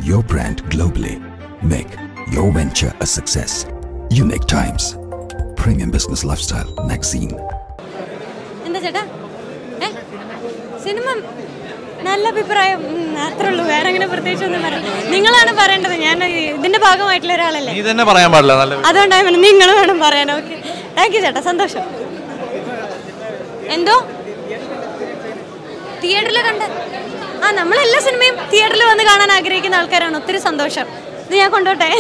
your brand globally. Make your venture a success. Unique Times. Premium Business Lifestyle Magazine. എന്താ ചേട്ടാ ഏ cinema നല്ല അഭിപ്രായം ഉം, അത്രേ ഉള്ളൂ വേറെ അങ്ങനെ പ്രത്യേകിച്ച് ഒന്നും പറയാം നിങ്ങളാണ് പറയേണ്ടത് ഞാൻ ഇതിന്റെ ഭാഗമായിട്ടുള്ള ഒരാളല്ലേ നീ തന്നെ പറയാൻ പാടില്ല നല്ല അതുകൊണ്ടാണ് പിന്നെ നിങ്ങൾ വേണം പറയാൻ ഓക്കെ താങ്ക് യു ചേട്ടാ സന്തോഷം എന്തോ തിയേറ്ററിൽ കണ്ട ആ നമ്മളെല്ലാ സിനിമയും തിയേറ്ററിൽ വന്ന് കാണാൻ ആഗ്രഹിക്കുന്ന ആൾക്കാരാണ് ഒത്തിരി സന്തോഷം ഇത് ഞാൻ കൊണ്ടോട്ടെ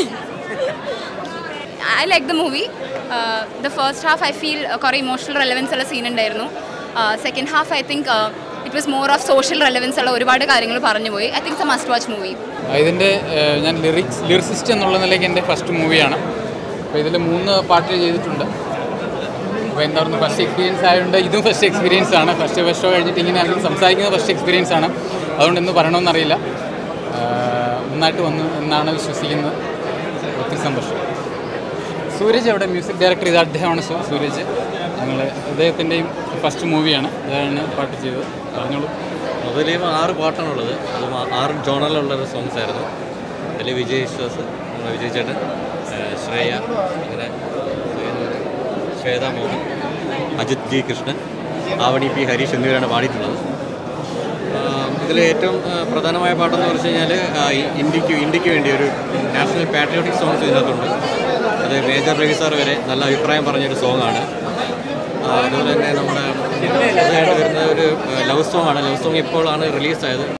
I like the movie the first half I feel കുറേ ഇമോഷണൽ റെലവൻസ് ഉള്ള സീൻ ഉണ്ടായിരുന്നു second half I think it was more of social relevance ഉള്ള ഒരുപാട് കാര്യങ്ങൾ പറഞ്ഞു പോയി I think a must watch movie ഇതിൻ്റെ ഏഹ്, ഞാൻ ലിറിക്സ് ലിറിസിസ്റ്റ് എന്നുള്ള നിലയ്ക്ക് എൻ്റെ ഫസ്റ്റ് മൂവിയാണ് അപ്പോൾ ഇതിൽ മൂന്ന് പാട്ട് ചെയ്തിട്ടുണ്ട് അപ്പോൾ എന്തായിരുന്നു ഫസ്റ്റ് എക്സ്പീരിയൻസ് ആയതുകൊണ്ട് ഇതും ഫസ്റ്റ് എക്സ്പീരിയൻസ് ആണ് ഫസ്റ്റ് ഫസ്റ്റ് ഷോ കഴിഞ്ഞിട്ട് ഇങ്ങനെ ആരെങ്കിലും സംസാരിക്കുന്നത് ഫസ്റ്റ് എക്സ്പീരിയൻസ് ആണ് അതുകൊണ്ട് ഇന്ന് പറയണമെന്നറിയില്ല ഏഹ്, നന്നായിട്ട് വന്നു എന്നാണ് വിശ്വസിക്കുന്നത് ഒത്തിരി സന്തോഷം സൂരജ് അവിടെ മ്യൂസിക് ഡയറക്ടർ ഇത് അദ്ദേഹമാണ് സു- സൂരജ് ഞങ്ങൾ അദ്ദേഹത്തിൻ്റെയും ഫസ്റ്റ് മൂവിയാണ് ഇതാണ് പാട്ട് ചെയ്തത് പറഞ്ഞോളൂ അതിൽ ആറ് പാട്ടാണുള്ളത് അത് ആ- ആറ് ജോണറിലുള്ള സോങ്സ് ആയിരുന്നു അതിൽ വിജയ് വിശ്വാസ് നമ്മുടെ വിജയ് ചേട്ടൻ ഏഹ് ശ്രേയ അങ്ങനെ ശ്വേത മോഹൻ അജിത് ജി കൃഷ്ണൻ ആവണി പി ഹരീഷ് എന്നിവരാണ് പാടിയിട്ടുള്ളത് ഇതിൽ ഏറ്റവും ആ, പ്രധാനമായ പാട്ടെന്ന് പറഞ്ഞു കഴിഞ്ഞാൽ ഇന്ത്യക്ക് ഇന്ത്യക്ക് വേണ്ടി ഒരു നാഷണൽ പാട്രിയോട്ടിക് സോങ്സ് ഇതിനകത്തുണ്ട് അത് മേജർ രവി സാർ വരെ നല്ല അഭിപ്രായം പറഞ്ഞൊരു സോങ്ങാണ് അതുപോലെ തന്നെ നമ്മുടെ പുതുതായിട്ട് വരുന്ന ഒരു ലവ് സോങ് ആണ് ലവ് സോങ് ഇപ്പോഴാണ് റിലീസായത്